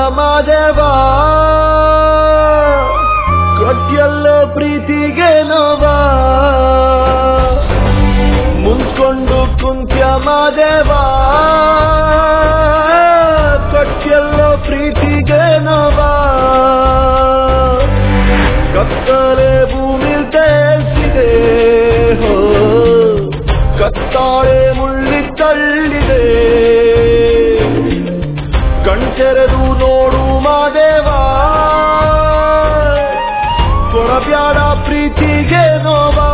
ಮಾದೇವ ಕೊಟ್ಟಿಯಲ್ಲೋ ಪ್ರೀತಿಗೆ ನೋವಾ ಮುಂದ್ಕೊಂಡು ಕುಂತ್ಯ ಮಾದೇವ ಕೊಟ್ಟಿಯಲ್ಲೋ ಪ್ರೀತಿಗೆ ನೋವಾ ಕತ್ತಲೆ ಭೂಮಿ ತೇಲ್ಸಿದೆ ಹೋ ಕತ್ತಾಳೆ ಮುಳ್ಳಿ ತಳ್ಳಿದೆ ಕಣ್ತೆರೆದು ನೋಡು ಮಾದೇವ ಕೊಡಬ್ಯಾಡ ಪ್ರೀತಿಗೆ ನೋವಾ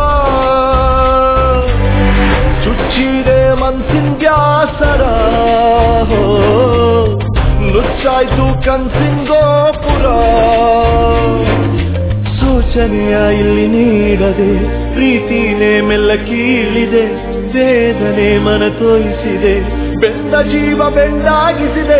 ಚುಚ್ಚಿದೆ ಮನ್ಸಿನ ಬ್ಯಾಸರ ಹೋ ನುಚ್ಚಾಯ್ತು ಕನ್ಸಿನ ಗೋಪುರ ಸೂಚನೆಯ ಇಲ್ಲಿ ನೀಡದೆ ಪ್ರೀತಿನೇ ಮೆಲ್ಲ ಕೀಳಿದೆ ವೇದನೆ ಮನ ತೋರಿಸಿದೆ ಬೆಂದ ಜೀವ ಬೆಂಡಾಗಿಸಿದೆ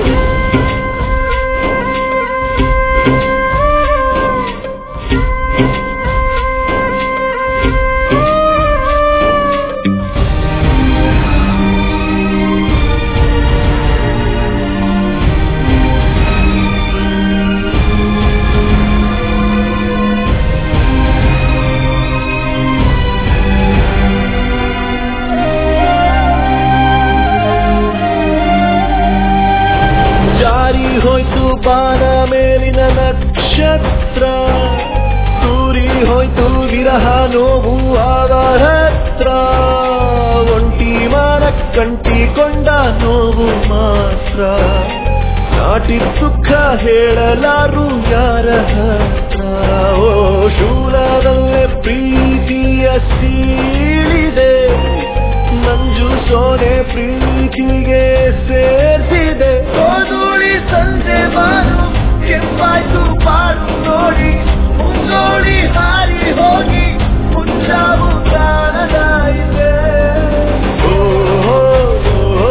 ಜಾರಿ ಹೋಯ್ತು ಬಾನ ಮೇಲಿನ ನಕ್ಷತ್ರ ತೂರಿ ಹೋಯ್ತು ವಿರಹ ನೋವು ಆಧಾರ ಹತ್ರ ಒಂಟಿ ಮಾನ ಕಂಟಿಕೊಂಡ ನೋವು ಮಾತ್ರ ನಾಟಿ ಸುಖ ಹೇಳಲಾರು ಯಾರ ಹತ್ರ ಓ ಶೂಲದಲ್ಲೇ ಪ್ರೀತಿಯ ಸೀಳಿದೆ ಮಂಜು ಸೋನೆ ಪ್ರೀತಿಗೆ ಸೇರ್ಸಿದೆ ಓದೋಳಿ ಸಂಜೆ ಬಾರು ಕೆಂಪಾಯ್ತು ಬಾರು ನೋಡಿ ಮುಂಗೋಡಿ ಹಾರಿ ಹೋಗಿ ಮುಂಜಾವು ಕಾಣದ ಇದೆ ಓ, ಓ, ಓ,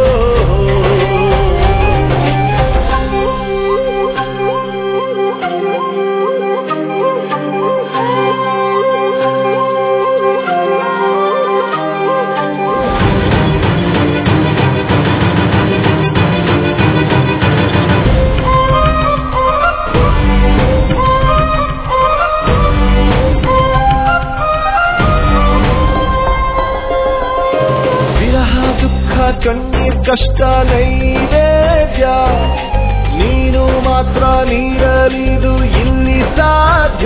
ವಿರಹ ದುಃಖ ಕಣ್ಣೀರ್ ಕಷ್ಟ ನೈವೇದ್ಯ ನೀನು ಮಾತ್ರ ನೀರಲಿದು ಇಲ್ಲಿ ಸಾಧ್ಯ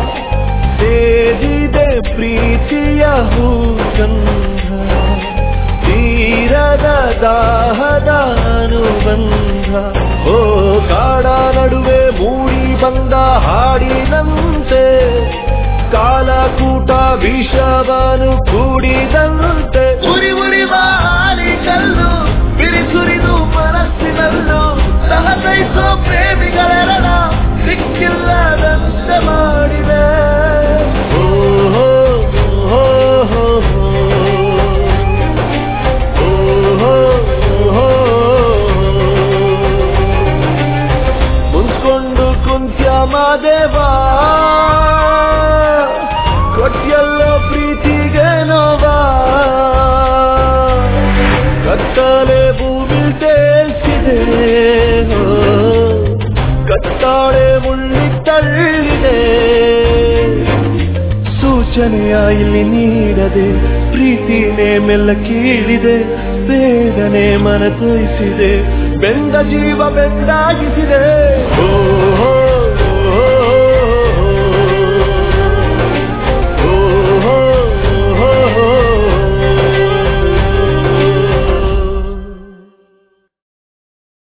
ಸೇದಿದೆ ಪ್ರೀತಿಯ ಹೂಗಂಧ ತೀರದ ದಾಹದ ಅನುಬಂಧ ಓ ಕಾಡ ನಡುವೆ ಮೂಡಿ ಬಂದ ಹಾಡಿದಂತೆ ಕಾಲಕೂಟ ವಿಷವನು ಕೂಡಿದಂತೆ ಉರಿ ಉರಿವ ಹಾರಿ ಕಲ್ಲು ಬಿರಿ ಸುರಿದು ಮನಸ್ಸಿನಲ್ಲೂ ಸಹಕರಿಸೋ ಪ್ರೇಮಿಗಳೆರಡ ಸಿಕ್ಕಿಲ್ಲದಂತೆ ಮಾಡಿದೆ ಓ, ಹೋ, ಹೋ, ಹೋ, ಹೋ. ಓ, ಹೋ, ಹೋ, ಹೋ. ಮುಂದ್ಕೊಂಡು ಕುಂತ್ಯ ಮಾದೇವ ಕೊಟ್ಟಿಯಲ್ಲೋ ಪ್ರೀತಿಗೆ ನೋವಾ ಕತ್ತಲೆ ಭೂಮಿ ತೇಲ್ಸಿದೆ ಹೋ, ಕತ್ತಾಳೆ ಮುಳ್ಳಿ ತಳ್ಳಿದೆ ಸೂಚನೆಯ ಇಲ್ಲಿ ನೀಡದೆ ಪ್ರೀತಿನೇ ಮೆಲ್ಲ ಕೀಳಿದೆ ವೇದನೆ ಮನ ತೋರಿಸಿದೆ ಬೆಂದ ಜೀವ ಬೆಂದಾಗಿಸಿದೆ ಓ, ಹೋ,